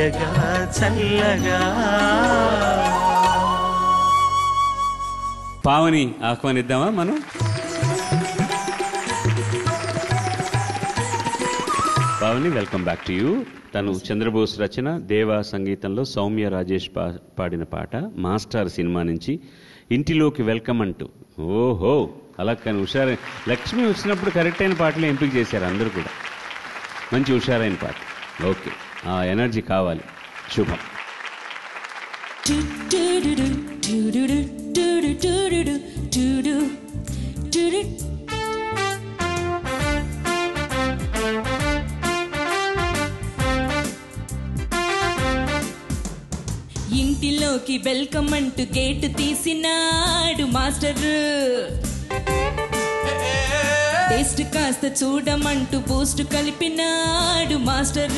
తీయగా చల్లగా పావని ఆహ్వానిద్దామా మనం Pavani welcome back to you తను చంద్రబోస్ రచన దేవా సంగీతంలో సౌమ్య రాజేష్ పా పాడిన పాట మాస్టర్ సినిమా నుంచి ఇంటిలోకి వెల్కమ్ అంటూ ఓహో అలా కానీ హుషారైన లక్ష్మి వచ్చినప్పుడు కరెక్ట్ అయిన పాటలు ఎంపిక చేశారు అందరూ కూడా మంచి హుషారైన పాట ఓకే ఆ ఎనర్జీ కావాలి శుభం ఇంటిలోకి వెల్కమ్ అంటూ గేటు తీసినాడు మాస్టర్ టేస్ట్ కాస్త చూడమంటూ బూస్ట్ కలిపినాడు మాస్టర్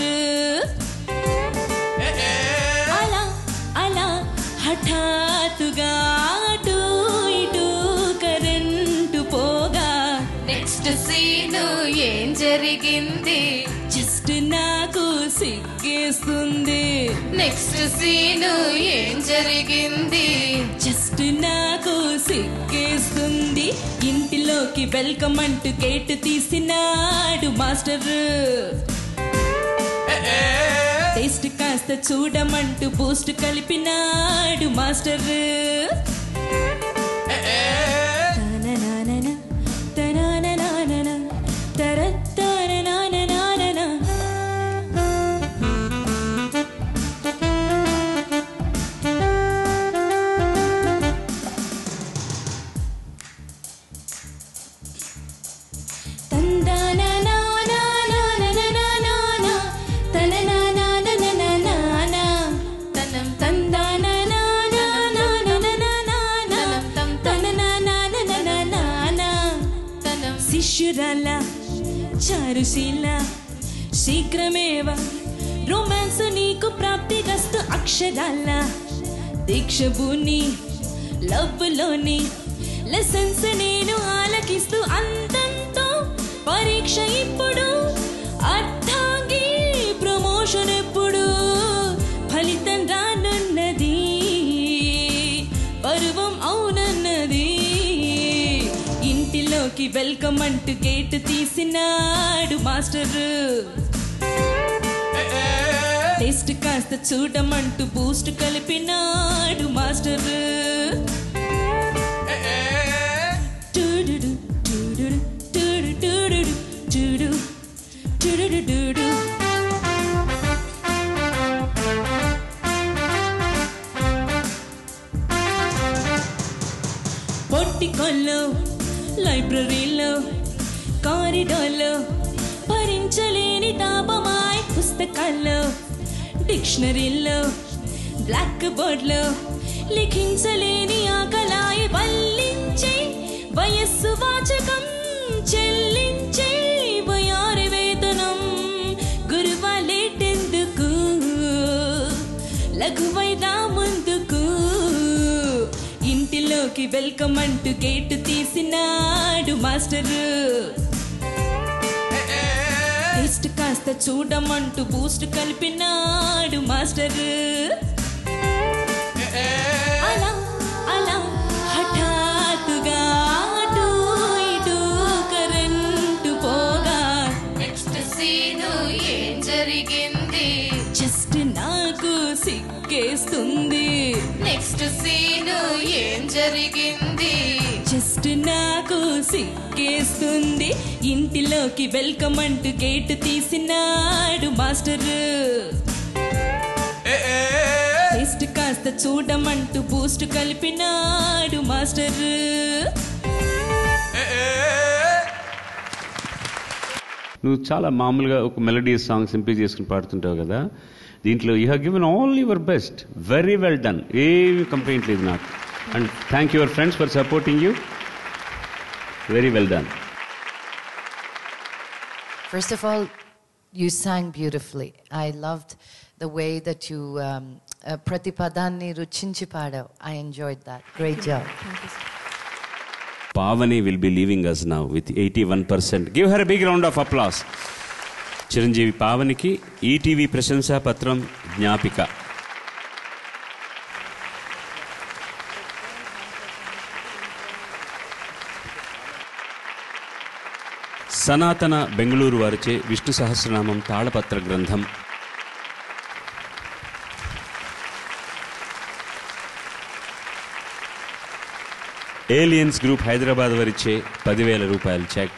అలా అలా హఠాత్తుగా అటు ఇటు కరెంటు పోగా నెక్స్ట్ సీను ఏం జరిగింది జస్ట్ నాకు సిగ్గేస్తుంది నెక్స్ట్ సీను ఏం జరిగింది జస్ట్ నాకు సిగ్గేస్తుంది ఇంటిలోకి వెల్కమ్ అంటూ గేటు తీసినాడు మాస్టర్ టేస్ట్ కాస్త చూడమంటూ బూస్ట్ కలిపినాడు మాస్టర్ తననానన, తననాననానన, తరత్తరనాననానన. తందానానానానానానానా, తననానానానానానా. తనం తందానానానానానానానా, తననానానానానానా. తనం శిష్యురాల చారుశీల శీఘ్రమేవ రొమాన్స్ నీకు ప్రాప్తిగస్తు అక్షరాల దీక్ష భూని లవ్ లోని లెసన్స్ నేను ఆలకిస్తూ అంతంతో పరీక్ష ఇప్పుడు అర్థాంగి ప్రమోషన్ ఎప్పుడు ఫలితం రానున్నది పరువం అవునన్నది ఇంటిలోకి వెల్కమ్ అంటూ గేటు తీసినాడు మాస్టర్ టేస్ట్ కాస్త చూడమంటూ బూస్ట్ కలిపినాడు మాస్టర్ టూడుడు, టూడుడు, టూడు, టూడుడు, టూడు, టూడుడు, టూడు. పొట్టికొల్లో లైబ్రరీలో కారిడార్లో భరించలేని తాపమాయ్ పుస్తకాల్లో డిక్షనరీలో బ్లాక్ బోర్డ్లో లిఖించలేని ఆకలాయి వల్లించే వయస్సు వాచకం చెల్లించే వయారి వేతనం గురువాలేటెందుకు లఘువైదా ముందుకు ఇంటిలోకి వెల్కమ్ అంటూ గేటు తీసినాడు మాస్టర్ టేస్ట్ కాస్త చూడమంటూ బూస్ట్ కలిపినాడు మాస్టర్ అలా అలా హఠాత్తుగా అటు ఇటు కరెంటు పోగా నెక్స్ట్ సీను ఏం జరిగింది జస్ట్ నాకు సిగ్గేస్తుంది నెక్స్ట్ సీను ఏం జరిగింది జస్ట్ నాకు సిగ్గేస్తుంది ఇంటిలోకి వెల్కమ్ అంటూ గేటు తీసినాడు మాస్టర్ టేస్ట్ కాస్త చూడమంటూ బూస్ట్ కలిపినాడు మాస్టర్ నువ్వు చాలా మామూలుగా ఒక మెలడీస్ సాంగ్స్ ఎంపిక చేసుకుని పాడుతుంటావు కదా దీంట్లో you have given all your best very well done ఏమి కంప్లైంట్ లేదు నాకు and thank your friends for supporting you very well done First of all, you sang beautifully. I loved the way that you um, uh, Pratipadanni Ruchinchi Padav. I enjoyed that. Great job. Pavani will be leaving us now with 81%. Give her a big round of applause. Chiranjeevi పావనికి ETV ప్రశంసా పత్రం జ్ఞాపిక సనాతన బెంగళూరు వారిచే విష్ణు సహస్రనామం తాళపత్ర గ్రంథం aliens group Hyderabad వారిచ్చే పదివేల రూపాయల చెక్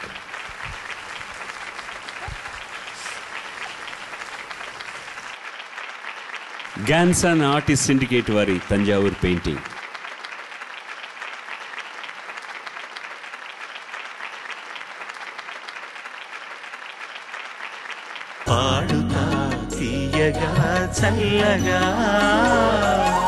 గ్యాన్సన్ ఆర్టిస్ట్ సిండికేట్ వారి తంజావూర్ పెయింటింగ్ పాడుతా తీయగా చల్లగా